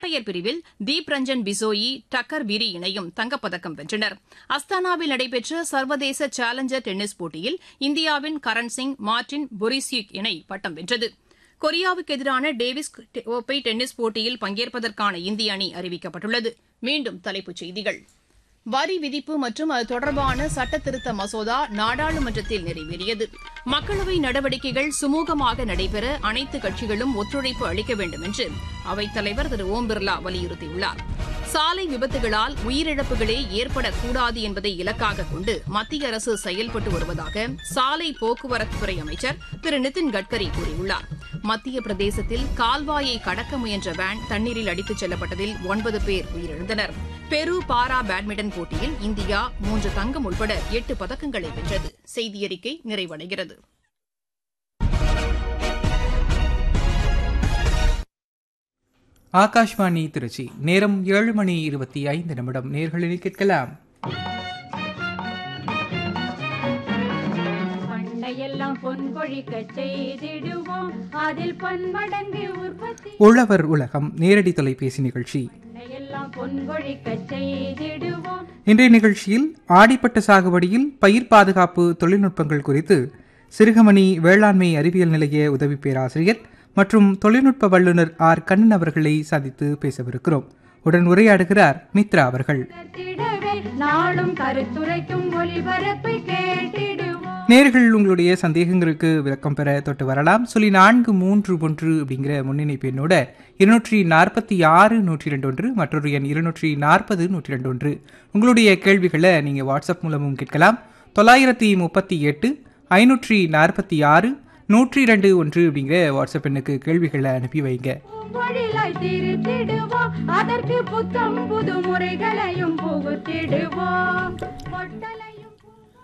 ஒற்றையர் பிரிவில் தீப் ரஞ்சன் பிசோயி டக்கர் விரி இணையும் தங்கப்பதக்கம் வென்றனர் அஸ்தானாவில் நடைபெற்ற சர்வதேச சேலஞ்சர் டென்னிஸ் போட்டியில் இந்தியாவின் கரண் சிங் மார்டின் பொரிசியுக் இணை பட்டம் வென்றது கொரியாவுக்கு எதிரான டேவிஸ் கோப்பை டென்னிஸ் போட்டியில் பங்கேற்பதற்கான இந்திய அணி அறிவிக்கப்பட்டுள்ளது மீண்டும் தலைப்புச் செய்திகள் வரி விதிப்பு மற்றும் அது தொடர்பான சட்டத்திருத்த மசோதா நாடாளுமன்றத்தில் நிறைவேறியது மக்களவை நடவடிக்கைகள் சுமூகமாக நடைபெற அனைத்து கட்சிகளும் ஒத்துழைப்பு அளிக்க வேண்டும் என்று அவைத்தலைவர் திரு ஓம் பிர்லா வலியுறுத்தியுள்ளார் சாலை விபத்துகளால் உயிரிழப்புகளே ஏற்படக்கூடாது என்பதை இலக்காக கொண்டு மத்திய அரசு செயல்பட்டு வருவதாக சாலை போக்குவரத்துத்துறை அமைச்சர் திரு நிதின் கட்கரி கூறியுள்ளார் மத்திய பிரதேசத்தில் கால்வாயை கடக்க முயன்ற வேன் தண்ணீரில் அடித்துச் செல்லப்பட்டதில் ஒன்பது பேர் உயிரிழந்தனர் பெரு பாரா பேட்மிண்டன் போட்டியில் இந்தியா மூன்று தங்கம் உட்பட எட்டு பதக்கங்களை வென்றது செய்தியறிக்கை நிறைவடைகிறது ஆகாஷ்வாணி திருச்சி நேரம் ஏழு மணி இருபத்தி ஐந்து நிமிடம் நேர்களில் கேட்கலாம் பண்டையெல்லாம் பொன் கொழிக்க செய்திடுவோம் அதில் பன்மடங்கு உற்பத்தி உழவர் உலகம் நேரடி தொலைபேசி நிகழ்ச்சி பண்டையெல்லாம் பொன் கொழிக்க செய்திடுவோம் இன்றைய நிகழ்ச்சியில் ஆடிப்பட்ட சாகுபடியில் பயிர் பாதுகாப்பு தொழில்நுட்பங்கள் குறித்து சிறுகமணி வேளாண்மை அறிவியல் நிலைய உதவி பேராசிரியர் மற்றும் தொழில்நுட்ப வல்லுநர் ஆர் கண்ணன் அவர்களை சந்தித்து பேசவிருக்கிறோம் உடன் உரையாடுகிறார் மித்ரா அவர்கள் திடவே நாளும் கருத்துரைக்கும் ஒளிபரப்பை கேட்டிடுவோம் நேர்கள் உங்களுடைய சந்தேகங்களுக்கு விளக்கம் பெற தொட்டு வரலாம் சொல்லி நான்கு மூன்று ஒன்று அப்படிங்கிற முன்னிணைப்பு எண்ணோட இருநூற்றி நாற்பத்தி ஆறு நூற்றி ரெண்டு ஒன்று மற்றொரு எண் இருநூற்றி நாற்பது நூற்றி ரெண்டு ஒன்று உங்களுடைய கேள்விகளை நீங்கள் வாட்ஸ்அப் மூலமும் கேட்கலாம் தொள்ளாயிரத்தி முப்பத்தி எட்டு ஐநூற்றி நாற்பத்தி ஆறு நூற்றி ரெண்டு ஒன்று அப்படிங்கிற வாட்ஸ்அப் எண்ணுக்கு கேள்விகளை அனுப்பி வைங்க பொழிலாய் திருத்திடுவோம் அதற்கு புத்தம் புது முறைகளையும் புகுத்திடுவோம் பொட்டலையும்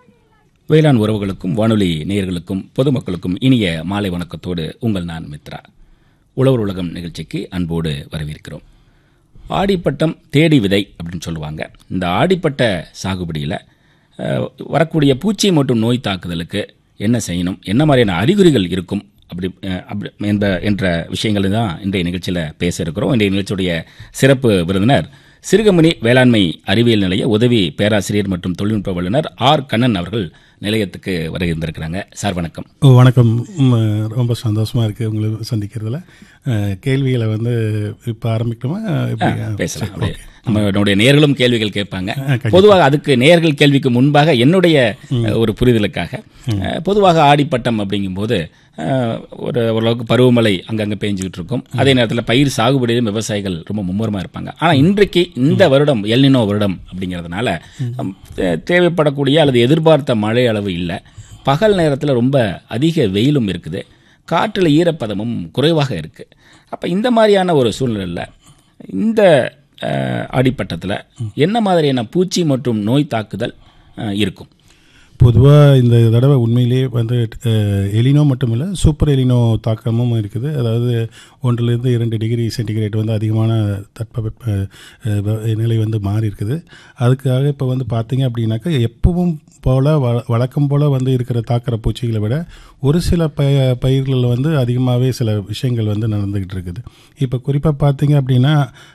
வேளாண் உறவுகளுக்கும் வானொலி நேயர்களுக்கும் பொதுமக்களுக்கும் இனிய மாலை வணக்கத்தோடு உங்கள் நான் மித்ரா உழவர் உலகம் நிகழ்ச்சிக்கு அன்போடு வரவேற்கிறோம் ஆடிப்பட்டம் தேடி விதை அப்படின்னு சொல்லுவாங்க இந்த ஆடிப்பட்ட சாகுபடியில் வரக்கூடிய பூச்சி மற்றும் நோய் தாக்குதலுக்கு என்ன செய்யணும் என்ன மாதிரியான அறிகுறிகள் இருக்கும் அப்படி அஹ், அப்படி என்ப என்ற விஷயங்களை தான் இன்றைய நிகழ்ச்சியில் பேச இருக்கிறோம் இன்றைய நிகழ்ச்சியுடைய சிறப்பு விருந்தினர் சிறுகமணி வேளாண்மை அறிவியல் நிலைய உதவி பேராசிரியர் மற்றும் தொழில்நுட்ப வல்லுநர் ஆர் கண்ணன் அவர்கள் நிலையத்துக்கு வருகின்றிருக்கிறாங்க சார் வணக்கம் ஓ, வணக்கம் ம், ரொம்ப சந்தோஷமா இருக்கு உங்களை சந்திக்கிறதுல அஹ், கேள்விகளை வந்து இப்போ ஆரம்பிக்கணுமா எப்படி? பேசலாம் சரி, அப்படியே. ஓகே. நம்மளுடைய நேர்களும் கேள்விகள் கேட்பாங்க கண்டிப்பா. பொதுவாக அதுக்கு நேர்கள் கேள்விக்கு முன்பாக என்னுடைய அஹ், ஒரு புரிதலுக்காக அஹ், பொதுவாக ஆடிப்பட்டம் அப்படிங்கும்போது அஹ், ஒரு ஓரளவுக்கு பருவமழை அங்கங்கே பெஞ்சுக்கிட்டு இருக்கும் அதே நேரத்தில் பயிர் சாகுபடியிலும் விவசாயிகள் ரொம்ப மும்முரமாக இருப்பாங்க ஆனால் இன்றைக்கு இந்த வருடம் எல்னினோ வருடம் அப்படிங்கிறதுனால அம், தே- தேவைப்படக்கூடிய அல்லது எதிர்பார்த்த மழை அளவு இல்லை பகல் நேரத்தில் ரொம்ப அதிக வெயிலும் இருக்குது காற்றில் ஈரப்பதமும் குறைவாக இருக்குது அப்போ இந்த மாதிரியான ஒரு சூழ்நிலையில் இந்த அஹ், அடிப்பட்டத்தில் என்ன மாதிரியான பூச்சி மற்றும் நோய் தாக்குதல் அஹ், இருக்கும் பொதுவாக இந்த தடவை உண்மையிலேயே வந்து அஹ், எலினோ மட்டும் இல்லை சூப்பர் எலினோ தாக்கமும் இருக்குது அதாவது ஒன்றிலிருந்து இரண்டு டிகிரி சென்டிகிரேட் வந்து அதிகமான தட்பவெப்ப அஹ், வ- நிலை வந்து மாறி இருக்குது அதுக்காக இப்போ வந்து பார்த்தீங்க அப்படின்னாக்கா எப்பவும் போல் வ வழக்கம் போல் வந்து இருக்கிற தாக்கிற பூச்சிகளை விட ஒரு சில ப பயிர்களில் வந்து அதிகமாகவே சில விஷயங்கள் வந்து நடந்துக்கிட்டு இருக்குது இப்போ குறிப்பாக பார்த்தீங்க அப்படின்னா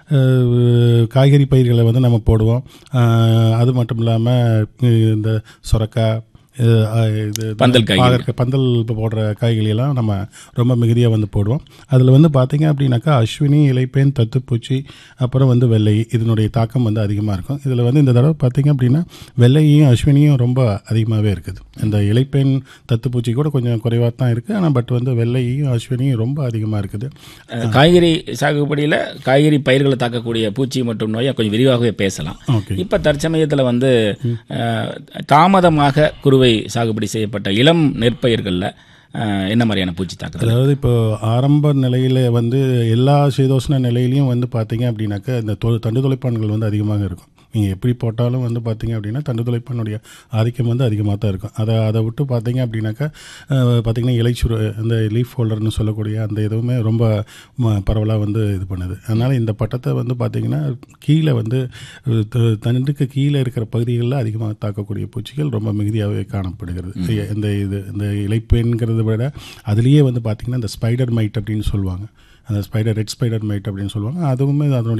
அஹ், காய்கறி பயிர்களை வந்து நம்ம போடுவோம் அஹ், அது மட்டும் இல்லாமல் இந்த சுரக்காய் இது, அஹ், இது பந்தல் காய்கறி. பாகற்காய், பந்தல் போடுற காய்கறியெல்லாம் நம்ம ரொம்ப மிகுதியாக வந்து போடுவோம் அதில் வந்து பார்த்தீங்க அப்படின்னாக்கா அஸ்வினி இலைப்பேன் தத்துப்பூச்சி அப்புறம் வந்து வெள்ளை இதனுடைய தாக்கம் வந்து அதிகமாக இருக்கும் இதில் வந்து இந்த தடவை பார்த்தீங்க அப்படின்னா வெள்ளையும் அஸ்வினியும் ரொம்ப அதிகமாகவே இருக்குது இந்த இலைப்பேன் தத்துப்பூச்சி கூட கொஞ்சம் குறைவாக தான் இருக்குது ஆனால் பட் வந்து வெள்ளையும் அஸ்வினியும் ரொம்ப அதிகமாக இருக்குது அஹ், காய்கறி சாகுபடியில் காய்கறி பயிர்களை தாக்கக்கூடிய பூச்சி மற்றும் நோயை கொஞ்சம் விரிவாகவே பேசலாம் ஓகே இப்போ தற்சமயத்தில் வந்து அஹ், தாமதமாக குறுவை சாகுபடி செய்யப்பட்ட இளம் நெற்பயிர்களில் அஹ், என்ன மாதிரியான பூச்சி தாக்குதல் அதாவது இப்போ ஆரம்ப நிலையில் வந்து எல்லா சீதோஷ்ண நிலையிலையும் வந்து பார்த்தீங்க அப்படின்னாக்கா இந்த தொ தண்டு துளைப்பான்கள் வந்து அதிகமாக இருக்கும் நீங்கள் எப்படி போட்டாலும் வந்து பார்த்தீங்க அப்படின்னா தண்டு துளைப்பானுடைய ஆதிக்கம் வந்து அதிகமாக தான் இருக்கும் அதை அதை விட்டு பார்த்தீங்க அப்படின்னாக்கா அஹ், பார்த்தீங்கன்னா இலைச்சுரு இந்த லீஃப் ஹோல்டர்னு சொல்லக்கூடிய அந்த இதுவுமே ரொம்ப பரவலாக வந்து இது பண்ணுது அதனால் இந்த பட்டத்தை வந்து பார்த்தீங்கன்னா கீழே வந்து அஹ், த- தண்டுக்கு கீழே இருக்கிற பகுதிகளில் அதிகமாக தாக்கக்கூடிய பூச்சிகள் ரொம்ப மிகுதியாகவே காணப்படுகிறது இந்த இது இந்த இலைப்பெண்கிறத விட அதுலேயே வந்து பார்த்திங்கன்னா இந்த ஸ்பைடர் மைட் அப்படின்னு சொல்லுவாங்க அந்த ஸ்பைடர் ரெட் ஸ்பைடர் மைட் அப்படின்னு சொல்லுவாங்க அதுவுமே அதனுடைய